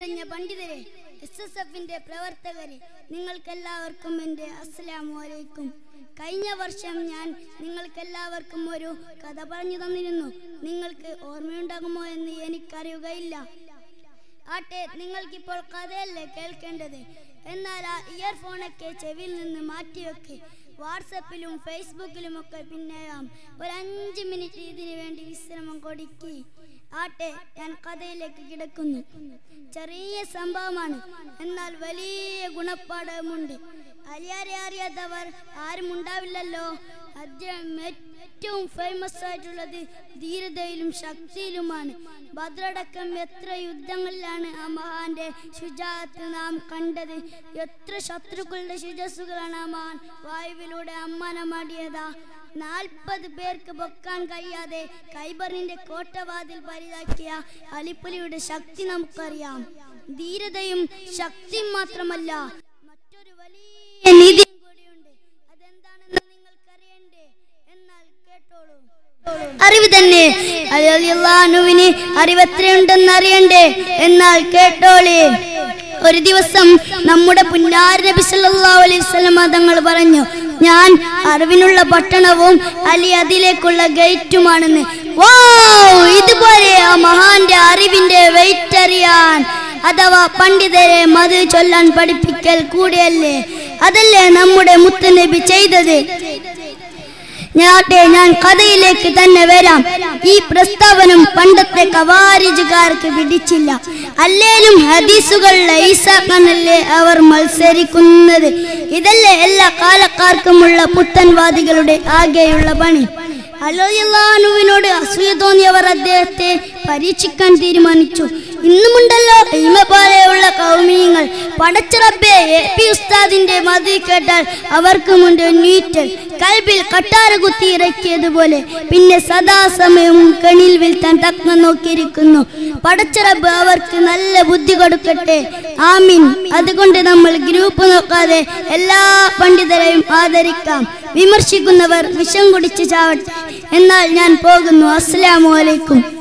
നിറഞ്ഞ പണ്ഡിതരെ S S എഫിന്റെ പ്രവർത്തകരെ നിങ്ങൾക്കെല്ലാവർക്കും എൻ്റെ അസ്സലാമു അലൈക്കും കഴിഞ്ഞ വർഷം ഞാൻ നിങ്ങൾക്കെല്ലാവർക്കും ഒരു കഥ പറഞ്ഞു തന്നിരുന്നു നിങ്ങൾക്ക് ഓർമ്മയുണ്ടാകുമോ എന്ന് എനിക്കറിയുകയില്ല ആട്ടെ നിങ്ങൾക്കിപ്പോൾ കഥയല്ലേ കേൾക്കേണ്ടത് എന്നാൽ ആ ഇയർഫോണൊക്കെ ചെവിയിൽ നിന്ന് മാറ്റിവെക്ക് വാട്സപ്പിലും ഫേസ്ബുക്കിലും ഒക്കെ പിന്നെയാം ഒരു അഞ്ച് മിനിറ്റ് ഇതിനു വേണ്ടി വിശ്രമം കൊടുക്കി ആട്ടെ ഞാൻ കഥയിലേക്ക് കിടക്കുന്നു ചെറിയ സംഭവമാണ് എന്നാൽ വലിയ ഗുണപാഠമുണ്ട് അലിയാരെ അറിയാത്തവർ ആരും ഉണ്ടാവില്ലല്ലോ അദ്ദേഹം ഏറ്റവും ഫേമസ് ആയിട്ടുള്ളത് ധീരതയിലും ശക്തിയിലുമാണ് ഭദ്രടക്കം എത്ര യുദ്ധങ്ങളിലാണ് ആ മഹാന്റെ ശുചാത്ത് നാം കണ്ടത് എത്ര ശത്രുക്കളുടെ ശുചസ്സുകളാണ് ആ മഹാൻ വായുവിലൂടെ അമ്മാനമാടിയതാ നാൽപ്പത് പേർക്ക് പൊക്കാൻ കഴിയാതെ കൈബറിന്റെ കോട്ടവാതിൽ പരിതാക്കിയ അലിപ്പുലിയുടെ ശക്തി നമുക്കറിയാം ധീരതയും ശക്തിയും മാത്രമല്ല മറ്റൊരു വലിയ നീതിയും കൂടിയുണ്ട് അതെന്താണെന്ന് നിങ്ങൾക്കറിയണ്ടേ എന്നാൽ കേട്ടോളൂ അറിവ് തന്നെ അലിയുവിന് അറിവെത്രയുണ്ടെന്ന് അറിയണ്ടേ എന്നാൽ കേട്ടോളേ ഒരു ദിവസം നമ്മുടെ പുന്നാര നബി സല്ലല്ലാഹു അലൈഹി വസല്ലം തങ്ങൾ പറഞ്ഞു ഞാൻ അറിവിനുള്ള പട്ടണവും അലി അതിലേക്കുള്ള ഗേറ്റുമാണെന്ന് വൗ ഇതുപോലെ ആ മഹാന്റെ അറിവിന്റെ വെയിറ്റ് അറിയാൻ അഥവാ പണ്ഡിതരെ മത് ചൊല്ലാൻ പഠിപ്പിക്കൽ കൂടിയല്ലേ അതല്ലേ നമ്മുടെ മുത്തനബി ചെയ്തത് ഞാട്ടെ ഞാൻ കഥയിലേക്ക് തന്നെ വരാം ഈ പ്രസ്താവനം പണ്ടത്തെ കവാരിജുകാർക്ക് പിടിച്ചില്ല അല്ലേലും ഹദീസുകളിലെ ഈസാക്കാനല്ലേ അവർ മത്സരിക്കുന്നത് ഇതല്ലേ എല്ലാ കാലക്കാർക്കുമുള്ള പുത്തൻവാദികളുടെ ആകെയുള്ള പണി അലോയല്ലാനുവിനോട് അസൂയ തോന്നിയവർ അദ്ദേഹത്തെ പരീക്ഷിക്കാൻ തീരുമാനിച്ചു ഇന്നുമുണ്ടല്ലോ ഇമ പോലെയുള്ള കൗമീങ്ങൾ പടച്ചിറബെ എ പി ഉസ്താദിന്റെ മതി കേട്ടാൽ അവർക്ക് മുണ്ട് നീറ്റൽ കൽബിൽ കട്ടാര കുത്തി ഇറക്കിയതുപോലെ പിന്നെ സദാസമയവും കണിൽ വീഴ്ത്താൻ തക്ക നോക്കിയിരിക്കുന്നു പടച്ചിറബ് അവർക്ക് നല്ല ബുദ്ധി കൊടുക്കട്ടെ ആമീൻ അതുകൊണ്ട് നമ്മൾ ഗ്രൂപ്പ് നോക്കാതെ എല്ലാ പണ്ഡിതരെയും ആദരിക്കാം വിമർശിക്കുന്നവർ വിഷം കുടിച്ച് ചാവട്ടെ എന്നാൽ ഞാൻ പോകുന്നു അസ്സലാമു അലൈക്കും